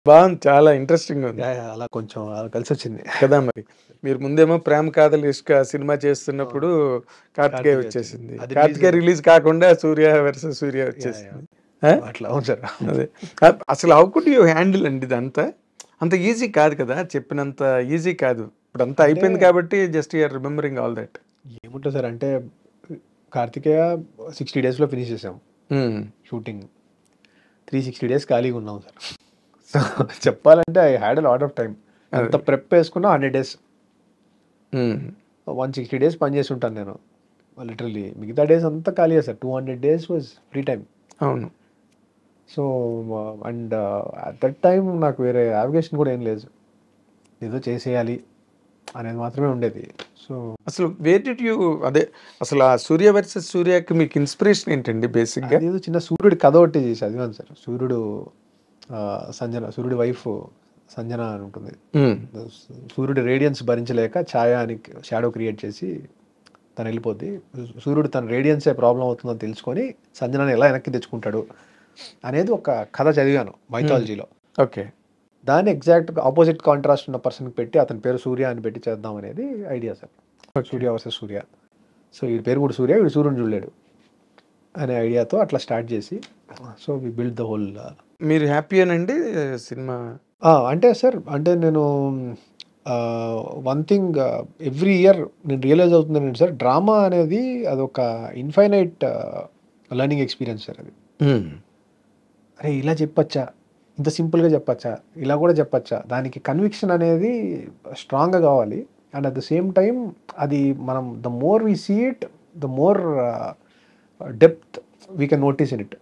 బాగుంది చాలా ఇంట్రెస్టింగ్ ఉంది యా, యా, అలా కొంచెం అలా కలిసి వచ్చింది కదా మరి మీరు ముందేమో ప్రేమ కాదలు ఇష్క సినిమా చేస్తున్నప్పుడు కార్తికేయ కార్తికేయ వచ్చేసింది అది కార్తికేయ release రిలీజ్ కాకుండా సూర్య వర్సెస్ సూర్య వచ్చేసింది ఆ? అట్లా అవును సార్ అదే అ- అసలు హౌ కుడ్ యూ హ్యాండిల్ అండి ఇదంతా అంత ఈజీ కాదు కదా చెప్పినంత ఈజీ కాదు ఇప్పుడు అంతా అయిపోయింది కాబట్టి just you're remembering all that ఏముంటుంది సార్ అంటే కార్తికేయ సిక్స్టీ డేస్లో ఫినిష్ చేసాం షూటింగ్ త్రీ సిక్స్టీ డేస్ ఖాళీగా ఉన్నాం సార్ సో చెప్పాలంటే I had a lot of time అంత ప్రెప్ వేసుకున్నా hundred days one sixty days పని చేసి ఉంటాను నేను లిటరలీ మిగతా డేస్ అంతా ఖాళీ sir two hundred days was free time అవును so and at that time నాకు వేరే యావిగేషన్ కూడా ఏం లేదు ఏదో చేసేయాలి అనేది మాత్రమే ఉండేది సో అసలు వేర్ డిడ్ యూ అదే అసలు ఆ సూర్య వర్సెస్ సూర్యకి మీకు ఇన్స్పిరేషన్ ఏంటండి బేసిక్గా ఏదో చిన్న సూర్యుడి కథ ఒకటి చదివాను సార్ సూర్యుడు ఆ, సంజన సూర్యుడి వైఫ్ సంజన అని ఉంటుంది సూర్యుడి రేడియన్స్ భరించలేక ఛాయ అని షాడో క్రియేట్ చేసి తను వెళ్ళిపోద్ది సూర్యుడు తన రేడియన్సే ప్రాబ్లం అవుతుందని తెలుసుకొని సంజనని ఎలా వెనక్కి తెచ్చుకుంటాడు అనేది ఒక కథ చదివాను మైథాలజీలో ఓకే దాన్ని ఎగ్జాక్ట్ ఆపోజిట్ కాంట్రాస్ట్ ఉన్న పర్సన్కి పెట్టి అతని పేరు సూర్య అని పెట్టి చేద్దాం అనేది idea sir Surya versus Surya so ఈ పేరు కూడా సూర్య వీడు సూర్యుని చూడలేడు అనే ఐడియాతో అట్లా స్టార్ట్ చేసి so we build the whole మీరు హ్యాపీ అనండి సినిమా అంటే సార్ అంటే నేను వన్ థింగ్ ఎవ్రీ ఇయర్ నేను రియలైజ్ అవుతుందండి సార్ డ్రామా అనేది అదొక ఇన్ఫైనైట్ లర్నింగ్ ఎక్స్పీరియన్స్ సార్ అది అరే ఇలా చెప్పచ్చా ఇంత సింపుల్గా చెప్పచ్చా ఇలా కూడా చెప్పచ్చా దానికి కన్విక్షన్ అనేది స్ట్రాంగ్గా కావాలి and at the same time అది మనం the more we see it the more depth we can notice in it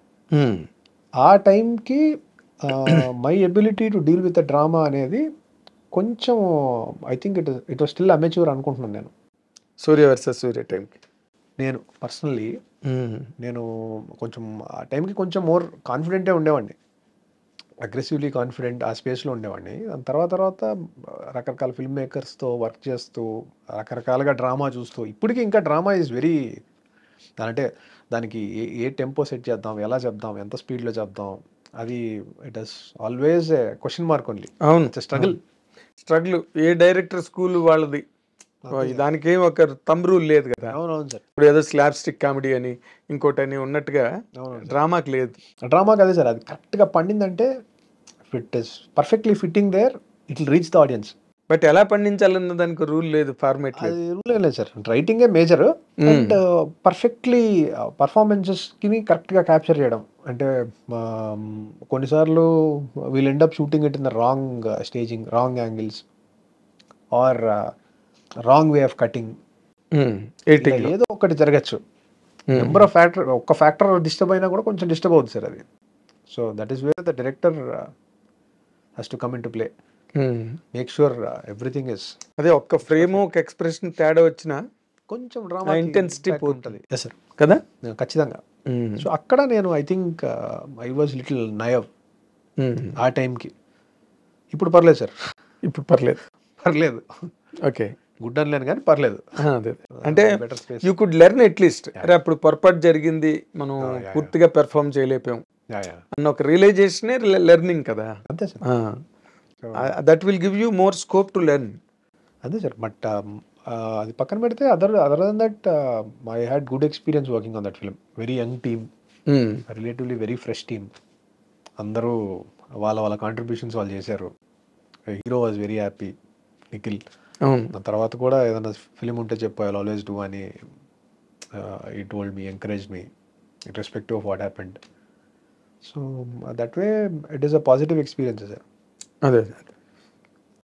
ఆ టైంకి my ability to deal with the drama అనేది కొంచెం I think it it was still amateur అనుకుంటున్నాను నేను సూర్య versus సూర్య టైంకి నేను పర్సనలీ నేను కొంచెం ఆ టైంకి కొంచెం మోర్ కాన్ఫిడెంటే ఉండేవాడిని అగ్రెసివ్లీ కాన్ఫిడెంట్ ఆ స్పేస్లో ఉండేవాడిని దాని తర్వాత తర్వాత రకరకాల ఫిల్మ్ మేకర్స్తో వర్క్ చేస్తూ రకరకాలుగా డ్రామా చూస్తూ ఇప్పటికీ ఇంకా డ్రామా ఈజ్ వెరీ అంటే దానికి ఏ ఏ టెంపో సెట్ చేద్దాం ఎలా చెప్దాం ఎంత స్పీడ్లో చెప్దాం అది it is always question mark only అవును it's struggle struggle a director school వాళ్ళది దానికేం ఒక తమ్ రూల్ లేదు కదా అవునవును సార్ ఇప్పుడు ఏదో స్లాబ్ స్టిక్ కామెడీ అని ఇంకోటి అని ఉన్నట్టుగా అవును డ్రామాకి లేదు డ్రామాకి అదే సార్ అది కరెక్ట్గా పండిందంటే fit is perfectly fitting there it will reach the audience but ఎలా పండించాలన్న దానికి రూల్ లేదు ఫార్మేట్ లేదు అది రూల్ ఏం లేదు సార్ రైటింగే మేజర్ అండ్ పర్ఫెక్ట్లీ పర్ఫార్మెన్సెస్కి కరెక్ట్గా క్యాప్చర్ చేయడం అంటే um, కొన్నిసార్లు we'll end up shooting it in the wrong staging wrong angles or wrong way of cutting editing ఏదో ఒకటి జరగచ్చు నెంబర్ ఆఫ్ ఫ్యాక్టర్ ఒక్క ఫ్యాక్టర్ డిస్టర్బ్ అయినా కూడా కొంచెం డిస్టర్బ్ అవుతుంది సార్ అది so that is where the director has to come in to play make sure everything is అదే ఒక్క ఫ్రేమ్ ఒక ఎక్స్ప్రెషన్ తేడా వచ్చినా కొంచెం ఆ డ్రామా intensity ఉంటుంది ఎస్ సార్ కదా ఖచ్చితంగా సో అక్కడ నేను I think I was little naive ఆ టైంకి ఇప్పుడు పర్లేదు సార్ ఇప్పుడు పర్లేదు పర్లేదు ఓకే గుడ్ అనలేను కానీ పర్లేదు అదే అంటే better space you could learn at least అరే అప్పుడు పొరపాటు జరిగింది మనం yeah, పూర్తిగా పెర్ఫామ్ చేయలేకపోయాం యా యా అన్న ఒక రియలైజేషనే లెర్నింగ్ కదా అంతే sir that will give you more scope to learn అదే సార్ బట్ అది పక్కన పెడితే other other than that I had good experience working on that film very young team relatively very fresh team అందరూ వాళ్ళ వాళ్ళ contributions వాళ్ళు చేశారు hero was very happy Nikhil అవును దాని తర్వాత కూడా ఏదైనా ఫిలిం ఉంటే చెప్పు ఐ ఆల్వేస్ డూ అని ఈ told me encourage me it respective of what happened so that way it is a positive experience sir అదే